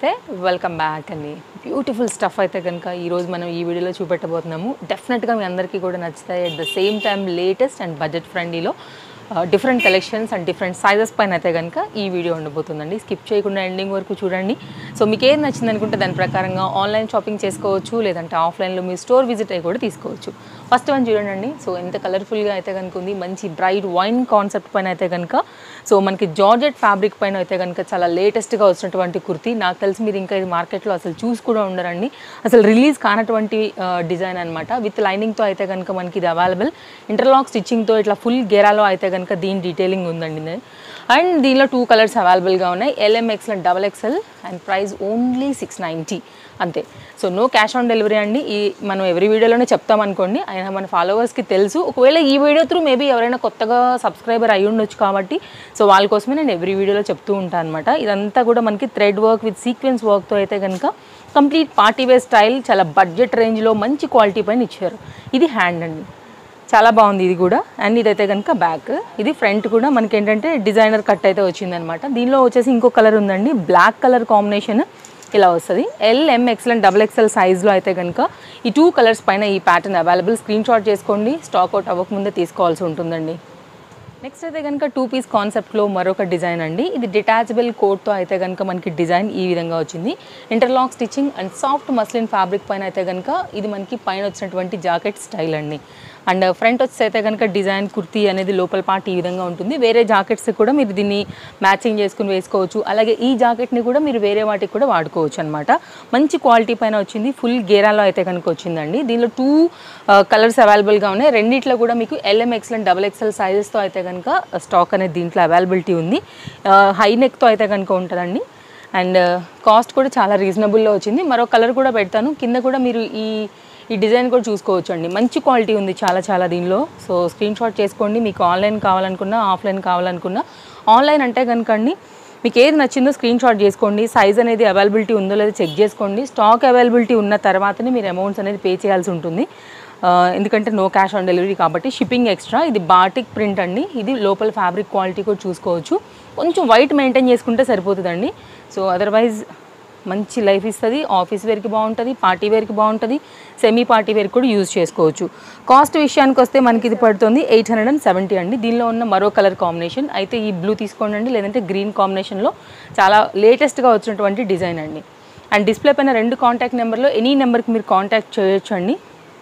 నమస్తే welcome back అండి beautiful stuff అయితే కనుక ఈరోజు మనం ఈ వీడియోలో చూపెట్టబోతున్నాము డెఫినెట్గా మీ అందరికీ కూడా నచ్చుతాయి at the same time latest and budget ఫ్రెండ్లీలో different collections and different sizes పైన అయితే కనుక ఈ వీడియో ఉండబోతుందండి స్కిప్ చేయకుండా ఎండింగ్ వరకు చూడండి సో మీకు ఏది నచ్చింది అనుకుంటే దాని ప్రకారంగా ఆన్లైన్ షాపింగ్ చేసుకోవచ్చు లేదంటే ఆఫ్లైన్లో మీ స్టోర్ విజిట్ అయ్యి కూడా తీసుకోవచ్చు ఫస్ట్ వన్ చూడండి సో ఎంత కలర్ఫుల్గా అయితే కనుక ఉంది మంచి బ్రైట్ వైన్ కాన్సెప్ట్ పైన అయితే కనుక సో మనకి జార్జెట్ ఫ్యాబ్రిక్ పైన అయితే కనుక చాలా లేటెస్ట్గా వచ్చినటువంటి కుర్తీ నాకు తెలిసి మీరు ఇంకా ఇది మార్కెట్లో అసలు చూసి కూడా ఉండరండి అసలు రిలీజ్ కానటువంటి డిజైన్ అనమాట విత్ లైనింగ్తో అయితే కనుక మనకి ఇది అవైలబుల్ ఇంటర్లాక్ స్టిచ్చింగ్తో ఇట్లా ఫుల్ గేరాలో అయితే కనుక దీని డీటెయిలింగ్ ఉందండి అండ్ దీనిలో టూ కలర్స్ అవైలబుల్గా ఉన్నాయి L M X and double XL and price only six ninety అంతే so no cash on delivery అండి ఈ మనం ఎవరి వీడియోలోనే చెప్తామనుకోండి అయినా మన ఫాలోవర్స్కి తెలుసు ఒకవేళ ఈ వీడియో త్రూ మేబీ ఎవరైనా కొత్తగా సబ్స్క్రైబర్ అయి ఉండొచ్చు కాబట్టి సో వాళ్ళ కోసమే నేను ఎవ్రీ వీడియోలో చెప్తూ ఉంటాను అనమాట ఇదంతా కూడా మనకి థ్రెడ్ వర్క్ విత్ సీక్వెన్స్ వర్క్తో అయితే కనుక కంప్లీట్ పార్టీ వేర్ స్టైల్ చాలా బడ్జెట్ రేంజ్లో మంచి క్వాలిటీ పైన ఇచ్చారు ఇది హ్యాండ్ అండి చాలా బాగుంది ఇది కూడా అండ్ ఇదైతే కనుక బ్యాక్ ఇది ఫ్రంట్ కూడా మనకి ఏంటంటే డిజైనర్ కట్ అయితే వచ్చిందనమాట దీనిలో వచ్చేసి ఇంకో కలర్ ఉందండి బ్లాక్ కలర్ కాంబినేషన్ ఇలా వస్తుంది L M XL double XL సైజ్లో అయితే కనుక ఈ టూ కలర్స్ పైన ఈ ప్యాటర్న్ అవైలబుల్ స్క్రీన్ షాట్ చేసుకోండి స్టాక్ అవుట్ అవ్వకముందే తీసుకోవాల్సి ఉంటుందండి నెక్స్ట్ అయితే కనుక టూ పీస్ కాన్సెప్ట్లో మరొక డిజైన్ అండి ఇది డిటాచబుల్ కోట్తో అయితే కనుక మనకి డిజైన్ ఈ విధంగా వచ్చింది interlock stitching and soft muslin fabric పైన అయితే కనుక ఇది మనకి పైన వచ్చినటువంటి జాకెట్ స్టైల్ అండి అండ్ ఫ్రంట్ వచ్చి అయితే కనుక డిజైన్ కుర్తీ అనేది లోపల పార్ట్ ఈ విధంగా ఉంటుంది వేరే జాకెట్స్ కూడా మీరు దీన్ని మ్యాచింగ్ చేసుకుని వేసుకోవచ్చు అలాగే ఈ జాకెట్ని కూడా మీరు వేరే వాటికి కూడా వాడుకోవచ్చు అనమాట మంచి క్వాలిటీ పైన వచ్చింది ఫుల్ గేరాలో అయితే కనుక వచ్చిందండి దీనిలో టూ కలర్స్ అవైలబుల్గా ఉన్నాయి రెండిట్లో కూడా మీకు ఎల్ఎం ఎక్సెల్ డబల్ ఎక్సెల్ సైజెస్తో అయితే కనుక స్టాక్ అనేది దీంట్లో అవైలబిలిటీ ఉంది హై నెక్తో అయితే కనుక ఉంటుందండి అండ్ కాస్ట్ కూడా చాలా రీజనబుల్లో వచ్చింది మరో కలర్ కూడా పెడతాను కింద కూడా మీరు ఈ ఈ డిజైన్ కూడా చూసుకోవచ్చు అండి మంచి క్వాలిటీ ఉంది చాలా చాలా దీనిలో సో స్క్రీన్ షాట్ చేసుకోండి మీకు ఆన్లైన్ కావాలనుకున్నా ఆఫ్లైన్ కావాలనుకున్నా ఆన్లైన్ అంటే కనుక అండి మీకు ఏది నచ్చిందో స్క్రీన్ షాట్ చేసుకోండి సైజ్ అనేది అవైలబిలిటీ ఉందో లేదో చెక్ చేసుకోండి స్టాక్ అవైలబిలిటీ ఉన్న తర్వాతనే మీరు అమౌంట్స్ అనేది పే చేయాల్సి ఉంటుంది ఆ, ఎందుకంటే నో క్యాష్ ఆన్ డెలివరీ కాబట్టి షిప్పింగ్ ఎక్స్ట్రా ఇది బాటిక్ ప్రింట్ అండి ఇది లోపల ఫ్యాబ్రిక్ క్వాలిటీ కూడా చూసుకోవచ్చు కొంచెం వైట్ మెయింటైన్ చేసుకుంటే సరిపోతుందండి సో అదర్వైజ్ మంచి లైఫ్ ఇస్తుంది ఆఫీస్ వేర్కి బాగుంటుంది పార్టీ వేర్కి బాగుంటుంది సెమీ పార్టీ వేర్ కూడా యూజ్ చేసుకోవచ్చు కాస్ట్ విషయానికి వస్తే మనకి ఇది పడుతుంది ఎయిట్ హండ్రెడ్ అండ్ సెవెంటీ అండి దీనిలో ఉన్న మరో కలర్ కాంబినేషన్ అయితే ఈ బ్లూ తీసుకోండి అండి లేదంటే గ్రీన్ కాంబినేషన్లో చాలా లేటెస్ట్గా వచ్చినటువంటి డిజైన్ అండి అండ్ డిస్ప్లే పైన రెండు కాంటాక్ట్ నెంబర్లో ఎనీ నెంబర్కి మీరు కాంటాక్ట్ చేయొచ్చు అండి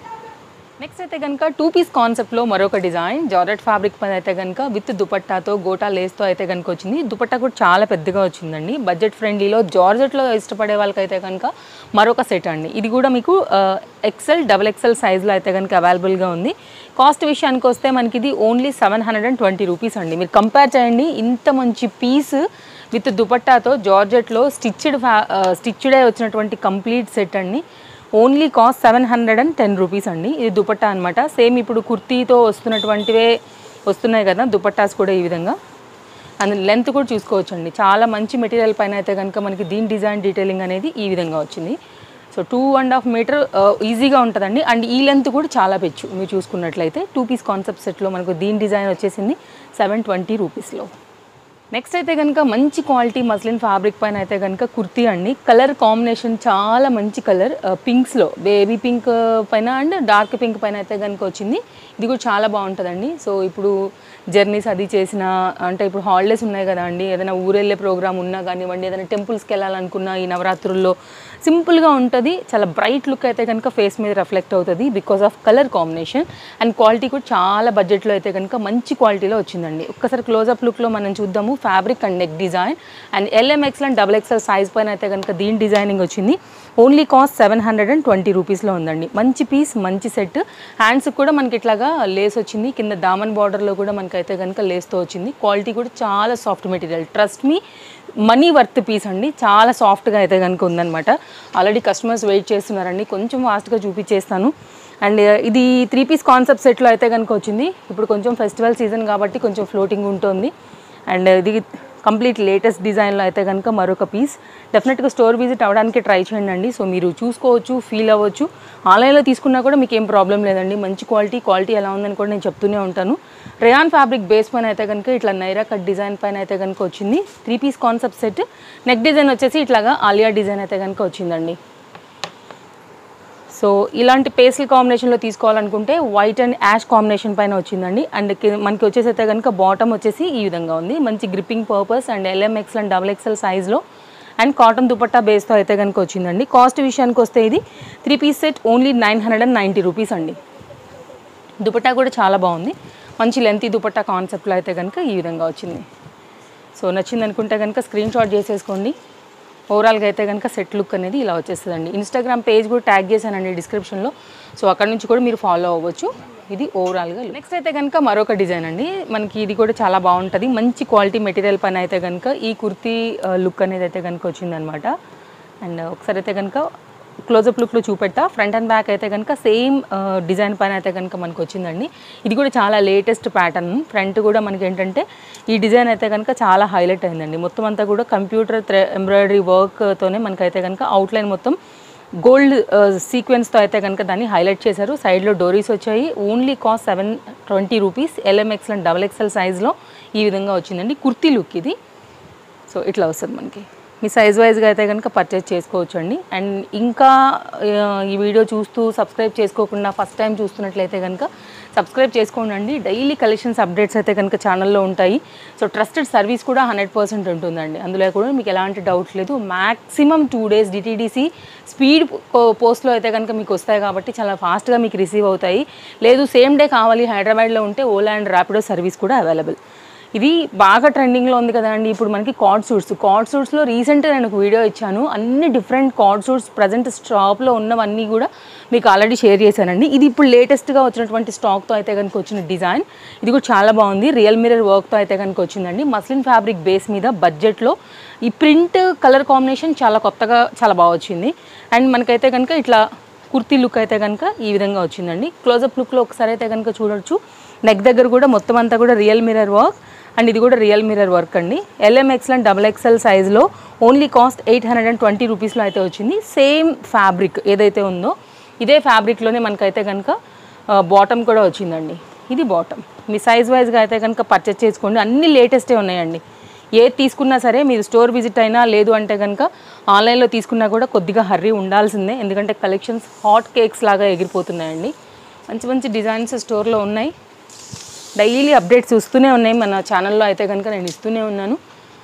నెక్స్ట్ అయితే కనుక టూ పీస్ కాన్సెప్ట్లో మరొక డిజైన్ జార్జెట్ ఫ్యాబ్రిక్ పైన అయితే కనుక విత్ దుపట్టాతో గోటా లేస్తో అయితే కనుక వచ్చింది దుపట్టా కూడా చాలా పెద్దగా వచ్చిందండి బడ్జెట్ ఫ్రెండ్లీలో జార్జెట్లో ఇష్టపడే వాళ్ళకైతే కనుక మరొక సెట్ అండి ఇది కూడా మీకు ఎక్సెల్ డబల్ ఎక్సెల్ సైజ్లో అయితే కనుక అవైలబుల్గా ఉంది కాస్ట్ విషయానికి వస్తే మనకి ఇది only seven hundred and twenty rupees అండి మీరు కంపేర్ చేయండి ఇంత మంచి పీస్ విత్ దుపట్టాతో జార్జెట్లో స్టిచ్డ్ ఫ్యా స్టిచ్డే వచ్చినటువంటి కంప్లీట్ సెట్ అండి only cost seven hundred and ten rupees అండి ఇది దుపట్టా అనమాట సేమ్ ఇప్పుడు కుర్తీతో వస్తున్నటువంటివే వస్తున్నాయి కదా దుపట్టాస్ కూడా ఈ విధంగా అండ్ లెంత్ కూడా చూసుకోవచ్చు అండి చాలా మంచి మెటీరియల్ పైన అయితే కనుక మనకి దీని డిజైన్ డీటెయిలింగ్ అనేది ఈ విధంగా వచ్చింది so two and half metre ఈజీగా ఉంటుందండి అండ్ ఈ లెంత్ కూడా చాలా పెచ్చు మీరు చూసుకున్నట్లయితే టూ పీస్ కాన్సెప్ట్ సెట్లో మనకు దీని డిజైన్ వచ్చేసింది సెవెన్ ట్వంటీ రూపీస్లో నెక్స్ట్ అయితే కనుక మంచి క్వాలిటీ మస్లిన్ ఫ్యాబ్రిక్ పైన అయితే కనుక కుర్తీ అండి కలర్ కాంబినేషన్ చాలా మంచి కలర్ పింక్స్లో బేబీ పింక్ పైన అండ్ డార్క్ పింక్ పైన అయితే కనుక వచ్చింది ఇది కూడా చాలా బాగుంటుందండి సో ఇప్పుడు జర్నీస్ అది చేసిన అంటే ఇప్పుడు హాలిడేస్ ఉన్నాయి కదా అండి ఏదైనా ఊరెళ్ళే ప్రోగ్రామ్ ఉన్నా కానివ్వండి ఏదైనా టెంపుల్స్కి వెళ్ళాలనుకున్నా ఈ నవరాత్రుల్లో సింపుల్గా ఉంటుంది చాలా బ్రైట్ లుక్ అయితే కనుక ఫేస్ మీద రిఫ్లెక్ట్ అవుతుంది because of colour combination and quality కూడా చాలా బడ్జెట్లో అయితే కనుక మంచి క్వాలిటీలో వచ్చిందండి ఒక్కసారి క్లోజప్ లుక్లో మనం చూద్దాము fabric and neck design and L M XL and double XL size పైన అయితే కనుక దీని డిజైనింగ్ వచ్చింది only cost seven hundred and twenty రూపీస్లో ఉందండి మంచి పీస్ మంచి సెట్ హ్యాండ్స్కి కూడా మనకి ఇట్లాగా లేస్ వచ్చింది కింద దామన్ బార్డర్లో కూడా మనకైతే కనుక లేస్తో వచ్చింది క్వాలిటీ కూడా చాలా soft material trust me money worth piece అండి చాలా సాఫ్ట్గా అయితే కనుక ఉందన్నమాట ఆల్రెడీ కస్టమర్స్ వెయిట్ చేస్తున్నారండి కొంచెం ఫాస్ట్గా చూపించేస్తాను అండ్ ఇది త్రీ పీస్ కాన్సెప్ట్ సెట్లో అయితే కనుక వచ్చింది ఇప్పుడు కొంచెం ఫెస్టివల్ సీజన్ కాబట్టి కొంచెం ఫ్లోటింగ్ ఉంటుంది అండ్ ఇది కంప్లీట్ లేటెస్ట్ డిజైన్లో అయితే కనుక మరొక పీస్ డెఫినెట్గా స్టోర్ విజిట్ అవ్వడానికి ట్రై చేయండి అండి సో మీరు చూసుకోవచ్చు ఫీల్ అవ్వచ్చు ఆన్లైన్లో తీసుకున్నా కూడా మీకు ఏం ప్రాబ్లం లేదండి మంచి క్వాలిటీ క్వాలిటీ ఎలా ఉందని కూడా నేను చెప్తూనే ఉంటాను రేయాన్ ఫ్యాబ్రిక్ బేస్ పైన అయితే కనుక ఇట్లా నైరా కట్ డిజైన్ పైన అయితే కనుక వచ్చింది three piece concept set neck design వచ్చేసి ఇట్లాగా ఆలియా డిజైన్ అయితే కనుక వచ్చిందండి సో ఇలాంటి పేస్టల్ కాంబినేషన్లో తీసుకోవాలనుకుంటే వైట్ అండ్ యాష్ కాంబినేషన్ పైన వచ్చిందండి అండ్ కి- మనకి వచ్చేసి అయితే కనుక బాటమ్ వచ్చేసి ఈ విధంగా ఉంది మంచి gripping purpose and L M XL and double XL సైజ్లో అండ్ కాటన్ దుపట్టా బేస్తో అయితే కనుక వచ్చిందండి కాస్ట్ విషయానికి వస్తే ఇది three piece set only nine hundred and ninety rupees అండి దుపట్టా కూడా చాలా బాగుంది మంచి లెంతీ దుపట్టా కాన్సెప్ట్లో అయితే కనుక ఈ విధంగా వచ్చింది సో నచ్చింది అనుకుంటే కనుక స్క్రీన్ షాట్ చేసేసుకోండి ఓవరాల్గా అయితే కనుక సెట్ లుక్ అనేది ఇలా వచ్చేస్తుందండి ఇన్స్టాగ్రామ్ పేజ్ కూడా ట్యాగ్ చేశానండి డిస్క్రిప్షన్లో సో అక్కడ నుంచి కూడా మీరు ఫాలో అవ్వచ్చు ఇది ఓవరాల్గా నెక్స్ట్ అయితే కనుక మరొక డిజైన్ అండి మనకి ఇది కూడా చాలా బాగుంటుంది మంచి క్వాలిటీ మెటీరియల్ పైన అయితే కనుక ఈ కుర్తీ లుక్ అనేది అయితే కనుక వచ్చిందనమాట అండ్ ఒకసారి అయితే కనుక క్లోజప్ లుక్లో చూపెట్టా ఫ్రంట్ అండ్ బ్యాక్ అయితే కనుక సేమ్ డిజైన్ పైన అయితే కనుక మనకు వచ్చిందండి ఇది కూడా చాలా లేటెస్ట్ ప్యాటర్న్ ఫ్రంట్ కూడా మనకి ఏంటంటే ఈ డిజైన్ అయితే కనుక చాలా హైలైట్ అయిందండి మొత్తం అంతా కూడా కంప్యూటర్ ఎంబ్రాయిడరీ వర్క్తోనే మనకైతే కనుక అవుట్లైన్ మొత్తం గోల్డ్ సీక్వెన్స్తో అయితే కనుక దాన్ని హైలైట్ చేశారు సైడ్లో డోరీస్ వచ్చాయి only cost seven twenty rupees L M XL and double XL సైజ్లో ఈ విధంగా వచ్చిందండి కుర్తీ లుక్ ఇది సో ఇట్లా వస్తుంది మనకి మీ సైజ్ వైజ్గా అయితే కనుక పర్చేస్ చేసుకోవచ్చు అండి అండ్ ఇంకా ఆ, ఈ వీడియో చూస్తూ సబ్స్క్రైబ్ చేసుకోకుండా ఫస్ట్ టైం చూస్తున్నట్లయితే కనుక సబ్స్క్రైబ్ చేసుకోండి అండి డైలీ కలెక్షన్స్ అప్డేట్స్ అయితే కనుక ఛానల్లో ఉంటాయి సో ట్రస్టెడ్ సర్వీస్ కూడా హండ్రెడ్ పర్సెంట్ ఉంటుందండి అందులో కూడా మీకు ఎలాంటి డౌట్ లేదు maximum two days DTDC speed పోస్ట్లో అయితే కనుక మీకు వస్తాయి కాబట్టి చాలా ఫాస్ట్గా మీకు రిసీవ్ అవుతాయి లేదు సేమ్ డే కావాలి హైదరాబాద్లో ఉంటే ఓలా అండ్ ర్యాపిడో సర్వీస్ కూడా అవైలబుల్ ఇది బాగా ట్రెండింగ్లో ఉంది కదండి ఇప్పుడు మనకి కార్డ్ సూట్స్ కార్డ్ సూట్స్లో రీసెంట్గా నేను ఒక వీడియో ఇచ్చాను అన్ని డిఫరెంట్ కార్డ్ సూట్స్ ప్రజెంట్ స్టాక్లో ఉన్నవన్నీ కూడా మీకు ఆల్రెడీ షేర్ చేశానండి ఇది ఇప్పుడు లేటెస్ట్గా వచ్చినటువంటి స్టాక్తో అయితే కనుక వచ్చిన డిజైన్ ఇది కూడా చాలా బాగుంది రియల్ మిరర్ వర్క్తో అయితే కనుక వచ్చిందండి మస్లిన్ ఫ్యాబ్రిక్ బేస్ మీద బడ్జెట్లో ఈ ప్రింట్ కలర్ కాంబినేషన్ చాలా కొత్తగా చాలా బాగా వచ్చింది అండ్ మనకైతే కనుక ఇట్లా కుర్తీ లుక్ అయితే కనుక ఈ విధంగా వచ్చిందండి క్లోజప్ లుక్లో ఒకసారి అయితే కనుక చూడొచ్చు నెక్ దగ్గర కూడా మొత్తం అంతా కూడా రియల్ మిరర్ వర్క్ అండ్ ఇది కూడా రియల్ మిరర్ వర్క్ అండి ఎల్ఎంఎక్స్ఎల్ అండ్ డబల్ ఎక్స్ఎల్ సైజ్లో only cost eight hundred and twenty రూపీస్లో అయితే వచ్చింది సేమ్ ఫ్యాబ్రిక్ ఏదైతే ఉందో ఇదే ఫ్యాబ్రిక్లోనే మనకైతే కనుక బాటమ్ కూడా వచ్చిందండి ఇది బాటమ్ మీ సైజ్ వైజ్గా అయితే కనుక పర్చేస్ చేసుకోండి అన్ని లేటెస్టే ఉన్నాయండి ఏది తీసుకున్నా సరే మీరు స్టోర్ విజిట్ అయినా లేదు అంటే కనుక ఆన్లైన్లో తీసుకున్నా కూడా కొద్దిగా హర్రీ ఉండాల్సిందే ఎందుకంటే కలెక్షన్స్ హాట్ కేక్స్ లాగా ఎగిరిపోతున్నాయండి మంచి మంచి డిజైన్స్ స్టోర్లో ఉన్నాయి డైలీ అప్డేట్స్ వస్తూనే ఉన్నాయి మన ఛానల్లో అయితే కనుక నేను ఇస్తూనే ఉన్నాను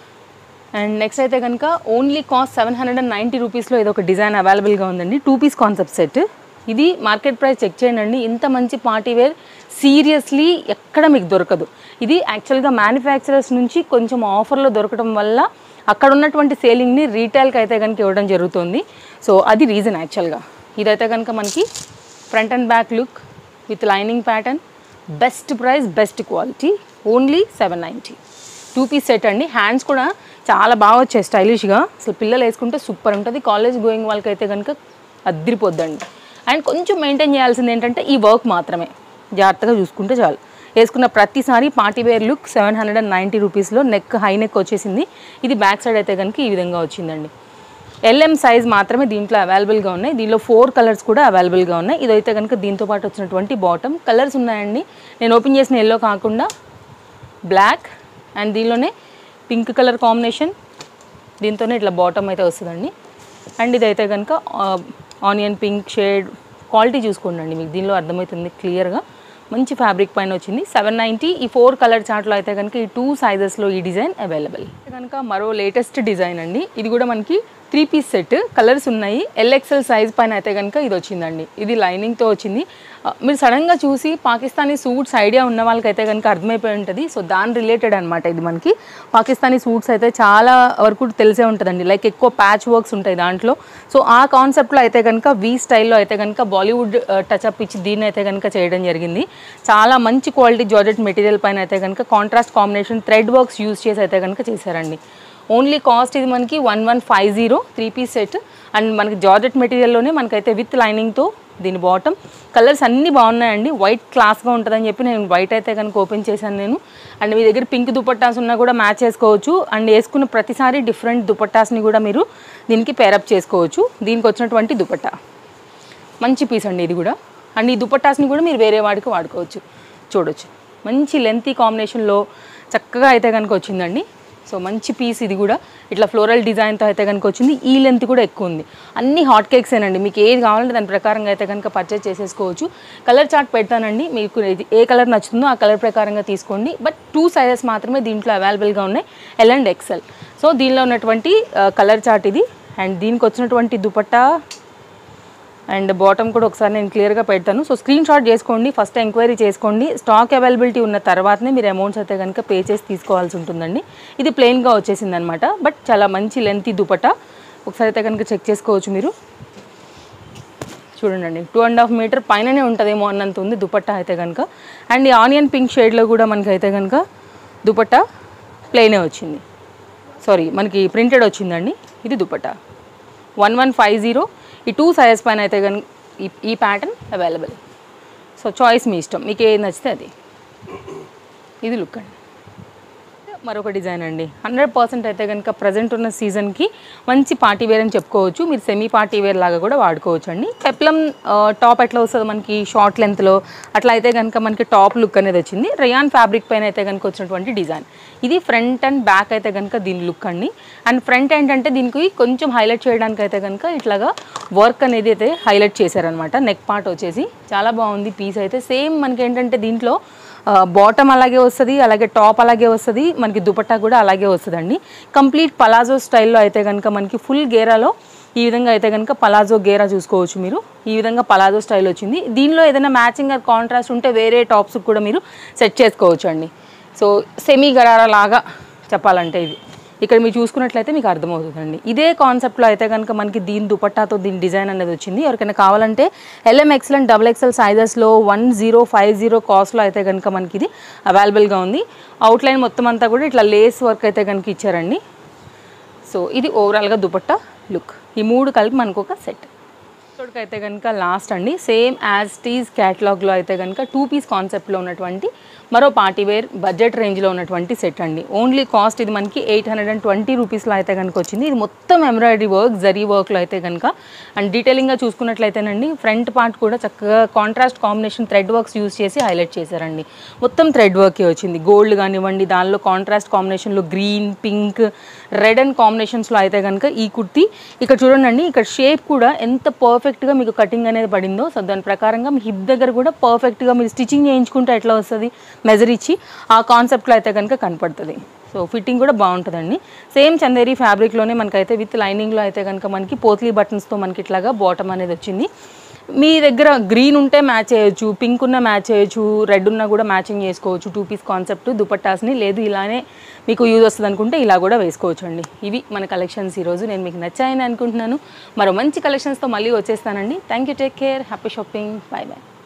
అండ్ నెక్స్ట్ అయితే కనుక only cost seven hundred and ninety రూపీస్లో ఇది ఒక డిజైన్ అవైలబుల్గా ఉందండి టూ పీస్ కాన్సెప్ట్ సెట్ ఇది మార్కెట్ ప్రైస్ చెక్ చేయండి ఇంత మంచి పార్టీ వేర్ సీరియస్లీ ఎక్కడ మీకు దొరకదు ఇది యాక్చువల్గా మ్యానుఫ్యాక్చరర్స్ నుంచి కొంచెం ఆఫర్లో దొరకడం వల్ల అక్కడ ఉన్నటువంటి సేలింగ్ని రీటైల్కి అయితే కనుక ఇవ్వడం జరుగుతుంది సో అది రీజన్ యాక్చువల్గా ఇదైతే కనుక మనకి front and back look with lining pattern best price best quality only seven ninety two piece set అండి హ్యాండ్స్ కూడా చాలా బాగా వచ్చాయి స్టైలిష్గా అసలు పిల్లలు వేసుకుంటే సూపర్ ఉంటుంది కాలేజ్ గోయింగ్ వాళ్ళకి అయితే కనుక అద్దరిపోద్దండి అండ్ కొంచెం మెయింటైన్ చేయాల్సింది ఏంటంటే ఈ వర్క్ మాత్రమే జాగ్రత్తగా చూసుకుంటే చాలు వేసుకున్న ప్రతిసారి party wear look seven hundred and ninety రూపీస్లో నెక్ హై నెక్ వచ్చేసింది ఇది బ్యాక్ సైడ్ అయితే కనుక ఈ విధంగా వచ్చిందండి ఎల్ఎం సైజ్ మాత్రమే దీంట్లో అవైలబుల్గా ఉన్నాయి దీనిలో ఫోర్ కలర్స్ కూడా అవైలబుల్గా ఉన్నాయి ఇదైతే కనుక దీంతో పాటు వచ్చినటువంటి బాటమ్ కలర్స్ ఉన్నాయండి నేను ఓపెన్ చేసిన ఎల్లో కాకుండా బ్లాక్ అండ్ దీనిలోనే పింక్ కలర్ కాంబినేషన్ దీంతోనే ఇట్లా బాటమ్ అయితే వస్తుందండి అండ్ ఇదైతే కనుక ఆనియన్ పింక్ షేడ్ క్వాలిటీ చూసుకోండి అండి మీకు దీనిలో అర్థమవుతుంది క్లియర్గా మంచి ఫ్యాబ్రిక్ పైన వచ్చింది సెవెన్ నైంటీ ఈ ఫోర్ కలర్ చార్ట్లో అయితే కనుక ఈ టూ సైజెస్లో ఈ డిజైన్ అవైలబుల్ కనుక మరో లేటెస్ట్ డిజైన్ అండి ఇది కూడా మనకి త్రీ పీస్ సెట్ కలర్స్ ఉన్నాయి ఎల్ఎక్సెల్ సైజ్ పైన అయితే కనుక ఇది వచ్చిందండి ఇది లైనింగ్తో వచ్చింది ఆ, మీరు సడన్గా చూసి పాకిస్తానీ సూట్స్ ఐడియా ఉన్న వాళ్ళకైతే కనుక అర్థమైపోయి ఉంటుంది సో దాని రిలేటెడ్ అనమాట ఇది మనకి పాకిస్తానీ సూట్స్ అయితే చాలా వరకు తెలిసే ఉంటుందండి లైక్ ఎక్కువ ప్యాచ్ వర్క్స్ ఉంటాయి దాంట్లో సో ఆ కాన్సెప్ట్లో అయితే కనుక వీ స్టైల్లో అయితే కనుక బాలీవుడ్ టచ్అప్ ఇచ్చి దీన్ని అయితే కనుక చేయడం జరిగింది చాలా మంచి క్వాలిటీ జార్జెట్ మెటీరియల్ పైన అయితే కనుక contrast combination thread works use చేసి అయితే కనుక చేశారండి ఓన్లీ కాస్ట్ ఇది మనకి one one five zero three piece set and మనకి జార్జెట్ మెటీరియల్లోనే మనకైతే విత్ లైనింగ్తో దీని బాటమ్ కలర్స్ అన్నీ బాగున్నాయండి వైట్ క్లాస్గా ఉంటుందని చెప్పి నేను వైట్ అయితే కనుక ఓపెన్ చేశాను నేను అండ్ మీ దగ్గర పింక్ దుపట్టాస్ ఉన్నా కూడా మ్యాచ్ చేసుకోవచ్చు అండ్ వేసుకున్న ప్రతిసారి డిఫరెంట్ దుపట్టాస్ని కూడా మీరు దీనికి పేరప్ చేసుకోవచ్చు దీనికి వచ్చినటువంటి దుపట్టా మంచి పీస్ అండి ఇది కూడా అండ్ ఈ దుపట్టాస్ని కూడా మీరు వేరే వాడికి వాడుకోవచ్చు చూడొచ్చు మంచి లెంతీ కాంబినేషన్లో చక్కగా అయితే కనుక వచ్చిందండి సో మంచి పీస్ ఇది కూడా ఇట్లా ఫ్లోరల్ డిజైన్తో అయితే కనుక వచ్చింది ఈ లెంత్ కూడా ఎక్కువ ఉంది అన్ని హాట్ కేక్సేనండి మీకు ఏది కావాలంటే దాని ప్రకారంగా అయితే కనుక పర్చేస్ చేసేసుకోవచ్చు కలర్ చార్ట్ పెడతానండి మీకు ఇది ఏ కలర్ నచ్చుతుందో ఆ కలర్ ప్రకారంగా తీసుకోండి బట్ టూ సైజెస్ మాత్రమే దీంట్లో అవైలబుల్గా ఉన్నాయి ఎల్ అండ్ ఎక్సెల్ సో దీనిలో ఉన్నటువంటి కలర్ చార్ట్ ఇది అండ్ దీనికి వచ్చినటువంటి దుపట్టా అండ్ బాటమ్ కూడా ఒకసారి నేను క్లియర్గా పెడతాను సో స్క్రీన్ షాట్ చేసుకోండి ఫస్ట్ ఎంక్వైరీ చేసుకోండి స్టాక్ అవైలబిలిటీ ఉన్న తర్వాతనే మీరు అమౌంట్స్ అయితే కనుక పే చేసి తీసుకోవాల్సి ఉంటుందండి ఇది ప్లెయిన్గా వచ్చేసింది అనమాట బట్ చాలా మంచి లెంతీ దుపట్టా ఒకసారి అయితే కనుక చెక్ చేసుకోవచ్చు మీరు చూడండి టూ అండ్ హాఫ్ మీటర్ పైననే ఉంటుందేమో అన్నంత ఉంది దుపట్టా అయితే కనుక అండ్ ఈ ఆనియన్ పింక్ షేడ్లో కూడా మనకి అయితే కనుక దుపట్టా ప్లెయినే వచ్చింది సారీ మనకి ప్రింటెడ్ వచ్చిందండి ఇది dupatta one one five zero ఈ టూ సైజెస్ పైన అయితే కనుక ఈ ఈ ప్యాటర్న్ అవైలబుల్ సో చాయిస్ మీ ఇష్టం మీకు ఏది నచ్చితే అది ఇది లుక్ అండి మరొక డిజైన్ అండి హండ్రెడ్ పర్సెంట్ అయితే కనుక ప్రజెంట్ ఉన్న సీజన్కి మంచి పార్టీ వేర్ అని చెప్పుకోవచ్చు మీరు సెమీ పార్టీ వేర్ లాగా కూడా వాడుకోవచ్చు అండి పెప్లం టాప్ ఎట్లా వస్తుంది మనకి షార్ట్ లెంత్లో అట్లా అయితే కనుక మనకి టాప్ లుక్ అనేది వచ్చింది రయాన్ ఫ్యాబ్రిక్ పైన అయితే కనుక వచ్చినటువంటి డిజైన్ ఇది ఫ్రంట్ అండ్ బ్యాక్ అయితే కనుక దీని లుక్ అండి అండ్ ఫ్రంట్ ఏంటంటే దీనికి కొంచెం హైలైట్ చేయడానికి అయితే కనుక ఇట్లాగా వర్క్ అనేది అయితే హైలైట్ చేశారనమాట నెక్ పార్ట్ వచ్చేసి చాలా బాగుంది పీస్ అయితే సేమ్ మనకి ఏంటంటే దీంట్లో బాటమ్ అలాగే వస్తుంది అలాగే టాప్ అలాగే వస్తుంది మనకి దుపట్టా కూడా అలాగే వస్తుందండి కంప్లీట్ పలాజో స్టైల్లో అయితే కనుక మనకి ఫుల్ గేరాలో ఈ విధంగా అయితే కనుక పలాజో గేరా చూసుకోవచ్చు మీరు ఈ విధంగా పలాజో స్టైల్ వచ్చింది దీనిలో ఏదైనా మ్యాచింగ్ ఆర్ కాంట్రాస్ట్ ఉంటే వేరే టాప్స్ కూడా మీరు సెట్ చేసుకోవచ్చు అండి సో సెమీ గరారా లాగా చెప్పాలంటే ఇది ఇక్కడ మీరు చూసుకున్నట్లయితే మీకు అర్థమవుతుందండి ఇదే కాన్సెప్ట్లో అయితే కనుక మనకి దీని దుపట్టాతో దీని డిజైన్ అనేది వచ్చింది ఎవరికైనా కావాలంటే L M XL and double XL సైజెస్లో వన్ జీరో ఫైవ్ జీరో కాస్ట్లో అయితే కనుక మనకి ఇది అవైలబుల్గా ఉంది అవుట్లైన్ మొత్తం అంతా కూడా ఇట్లా లేస్ వర్క్ అయితే కనుక ఇచ్చారండి సో ఇది ఓవరాల్గా దుపట్టా లుక్ ఈ మూడు కలిపి మనకు ఒక సెట్ అయితే కనుక లాస్ట్ అండి సేమ్ యాజ్ టీజ్ క్యాటలాగ్లో అయితే కనుక టూ పీస్ కాన్సెప్ట్లో ఉన్నటువంటి మరో పార్టీ వేర్ బడ్జెట్ రేంజ్లో ఉన్నటువంటి సెట్ అండి ఓన్లీ కాస్ట్ ఇది మనకి ఎయిట్ హండ్రెడ్ అండ్ ట్వంటీ రూపీస్లో అయితే కనుక వచ్చింది ఇది మొత్తం ఎంబ్రాయిడరీ వర్క్ జరీ వర్క్లో అయితే కనుక అండ్ డీటెయిలింగ్గా చూసుకున్నట్లయితేనండి ఫ్రంట్ పార్ట్ కూడా చక్కగా contrast combination thread works use చేసి హైలైట్ చేశారండి మొత్తం థ్రెడ్ వర్కే వచ్చింది గోల్డ్ కానివ్వండి దానిలో కాంట్రాస్ట్ కాంబినేషన్లో గ్రీన్ పింక్ రెడ్ అండ్ కాంబినేషన్స్లో అయితే కనుక ఈ కుర్తి ఇక్కడ చూడండి ఇక్కడ షేప్ కూడా ఎంత పర్ఫెక్ట్గా మీకు కటింగ్ అనేది పడిందో సో దాని ప్రకారంగా మీ హిప్ దగ్గర కూడా పర్ఫెక్ట్గా మీరు స్టిచ్చింగ్ చేయించుకుంటే ఎట్లా వస్తుంది మెజర్ ఇచ్చి ఆ కాన్సెప్ట్లో అయితే కనుక కనపడుతుంది సో ఫిట్టింగ్ కూడా బాగుంటుందండి సేమ్ చందేరి ఫ్యాబ్రిక్లోనే మనకైతే విత్ లైనింగ్లో అయితే కనుక మనకి పోత్లీ బటన్స్తో మనకి ఇట్లాగా బాటమ్ అనేది వచ్చింది మీ దగ్గర గ్రీన్ ఉంటే మ్యాచ్ చేయొచ్చు పింక్ ఉన్న మ్యాచ్ చేయొచ్చు రెడ్ ఉన్నా కూడా మ్యాచింగ్ చేసుకోవచ్చు టూ పీస్ కాన్సెప్ట్ దుపట్టాస్ని లేదు ఇలానే మీకు యూజ్ వస్తుంది అనుకుంటే ఇలా కూడా వేసుకోవచ్చు అండి ఇవి మన కలెక్షన్స్ ఈరోజు నేను మీకు నచ్చాయని అనుకుంటున్నాను మరో మంచి కలెక్షన్స్తో మళ్ళీ వచ్చేస్తానండి thank you take care happy shopping bye bye